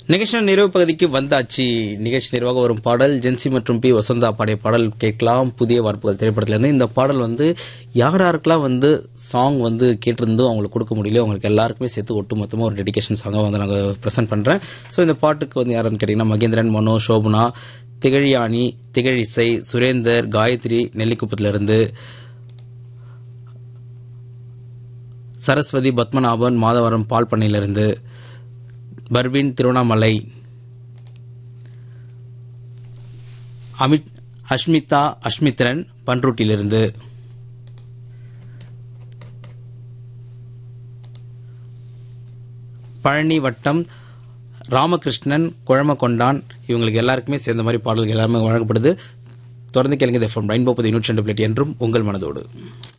நிகழ்ச்சியின் நிறைவு பகுதிக்கு வந்தாச்சு நிகழ்ச்சி நிறைவாக வரும் பாடல் ஜென்சி மற்றும் பி வசந்தா பாடிய பாடல் கேட்கலாம் புதிய வார்ப்புகள் திரைப்படத்திலேருந்து இந்த பாடல் வந்து யார் யாருக்கெல்லாம் வந்து சாங் வந்து கேட்டிருந்தோ அவங்களுக்கு கொடுக்க முடியல அவங்களுக்கு எல்லாருக்குமே சேர்த்து ஒட்டுமொத்தமாக ஒரு டெடிகேஷன் சாங்கை வந்து நாங்கள் ப்ரெசென்ட் பண்ணுறேன் ஸோ இந்த பாட்டுக்கு வந்து யாருன்னு கேட்டிங்கன்னா மகேந்திரன் மனோ சோபனா திகழியானி திகழிசை சுரேந்தர் காயத்ரி நெல்லிக்குப்பத்திலிருந்து சரஸ்வதி பத்மநாபன் மாதவரம் பால் பண்ணையிலிருந்து பர்வீன் திருவண்ணாமலை அமித் அஷ்மிதா அஷ்மித்ரன் பன்ருட்டிலிருந்து பழனி வட்டம் ராமகிருஷ்ணன் குழமக்கொண்டான் இவங்களுக்கு எல்லாருக்குமே சேர்ந்த மாதிரி பாடல்கள் எல்லாமே வழங்கப்படுது தொடர்ந்து கேளுங்க எஃப்எம் ரெயின்போ பதி நூற்றி ரெண்டு பிளேட் என்றும் உங்கள் மனதோடு